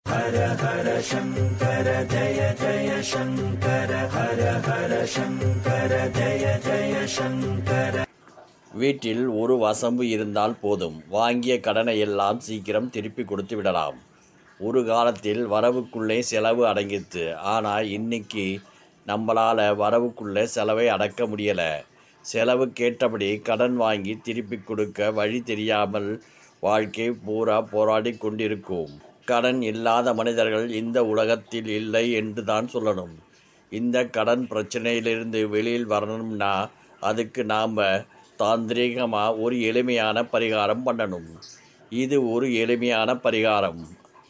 வீட்டில் ஒரு வசம்பு இருந்தால் போதும் வாங்கிய கடனை எல்லாம் சீக்கிரம் திருப்பி கொடுத்து விடலாம் ஒரு காலத்தில் வரவுக்குள்ளே செலவு அடங்கித்து ஆனால் இன்னைக்கு நம்மளால் வரவுக்குள்ளே செலவை அடக்க முடியலை செலவுக்கேற்றபடி கடன் வாங்கி திருப்பி கொடுக்க வழி தெரியாமல் வாழ்க்கை பூரா போராடி கொண்டிருக்கும் கடன் இல்லாத மனிதர்கள் இந்த உலகத்தில் இல்லை என்று தான் சொல்லணும் இந்த கடன் பிரச்சனையிலிருந்து வெளியில் வரணும்னா அதுக்கு நாம் தாந்திரீகமாக ஒரு எளிமையான பரிகாரம் பண்ணணும் இது ஒரு எளிமையான பரிகாரம்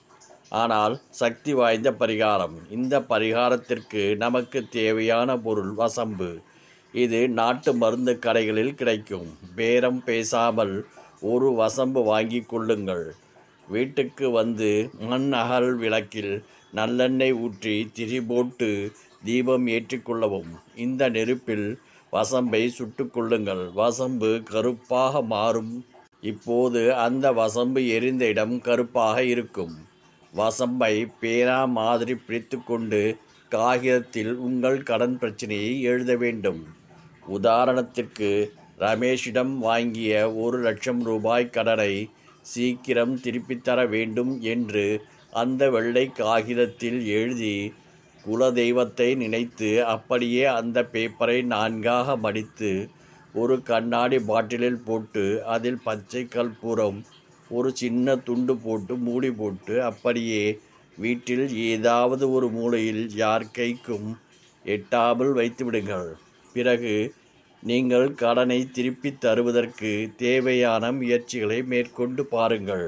ஆனால் சக்தி வாய்ந்த பரிகாரம் இந்த பரிகாரத்திற்கு நமக்கு தேவையான பொருள் வசம்பு இது நாட்டு மருந்து கடைகளில் கிடைக்கும் பேரம் பேசாமல் ஒரு வசம்பு வாங்கி கொள்ளுங்கள் வீட்டுக்கு வந்து மண் அகல் விளக்கில் நல்லெண்ணெய் ஊற்றி திரி போட்டு தீபம் ஏற்றிக்கொள்ளவும் இந்த நெருப்பில் வசம்பை சுட்டுக் கொள்ளுங்கள் வசம்பு கருப்பாக மாறும் இப்போது அந்த வசம்பு எரிந்த இடம் கருப்பாக இருக்கும் வசம்பை பேனா மாதிரி பிடித்துக்கொண்டு காகிதத்தில் உங்கள் கடன் பிரச்சனையை எழுத வேண்டும் உதாரணத்திற்கு ரமேஷிடம் வாங்கிய ஒரு லட்சம் ரூபாய் கடனை சீக்கிரம் திருப்பித் தர வேண்டும் என்று அந்த வெள்ளை காகிதத்தில் எழுதி குலதெய்வத்தை நினைத்து அப்படியே அந்த பேப்பரை நான்காக மடித்து ஒரு கண்ணாடி பாட்டிலில் போட்டு அதில் பச்சை கற்பூரம் ஒரு சின்ன துண்டு போட்டு மூடி போட்டு அப்படியே வீட்டில் ஏதாவது ஒரு மூலையில் யார் கைக்கும் எட்டாமல் வைத்து விடுங்கள் பிறகு நீங்கள் கடனை திருப்பித் தருவதற்கு தேவையான முயற்சிகளை மேற்கொண்டு பாருங்கள்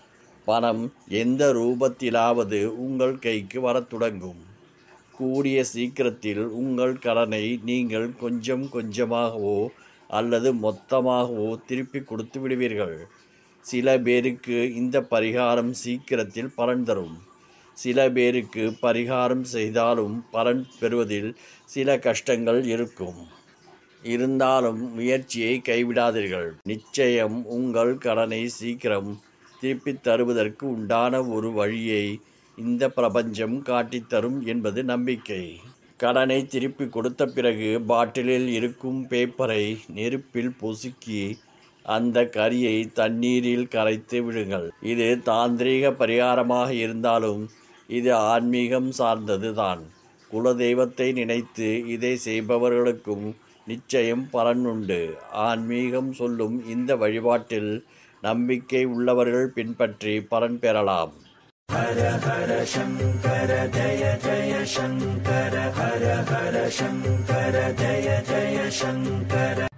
பணம் எந்த ரூபத்திலாவது உங்கள் கைக்கு வரத் தொடங்கும் கூடிய சீக்கிரத்தில் உங்கள் கடனை நீங்கள் கொஞ்சம் கொஞ்சமாகவோ அல்லது மொத்தமாகவோ திருப்பி கொடுத்து விடுவீர்கள் சில பேருக்கு இந்த பரிகாரம் சீக்கிரத்தில் பலன் தரும் சில பேருக்கு பரிகாரம் செய்தாலும் பலன் பெறுவதில் சில கஷ்டங்கள் இருக்கும் இருந்தாலும் முயற்சியை கைவிடாதீர்கள் நிச்சயம் உங்கள் கடனை சீக்கிரம் திருப்பித் தருவதற்கு உண்டான ஒரு வழியை இந்த பிரபஞ்சம் காட்டித் தரும் என்பது நம்பிக்கை கடனை திருப்பி கொடுத்த பிறகு பாட்டிலில் இருக்கும் பேப்பரை நெருப்பில் பொசுக்கி அந்த கரியை தண்ணீரில் கரைத்து விடுங்கள் இது தாந்திரீக பரிகாரமாக இருந்தாலும் இது ஆன்மீகம் சார்ந்தது தான் குலதெய்வத்தை நினைத்து இதை செய்பவர்களுக்கும் நிச்சயம் பலன் உண்டு ஆன்மீகம் சொல்லும் இந்த வழிபாட்டில் நம்பிக்கை உள்ளவர்கள் பின்பற்றி பலன் பெறலாம் ஹர ஹர சங்கர ஜய ஜய சங்கர ஹர ஹர சங்கர ஜய ஜய சங்கர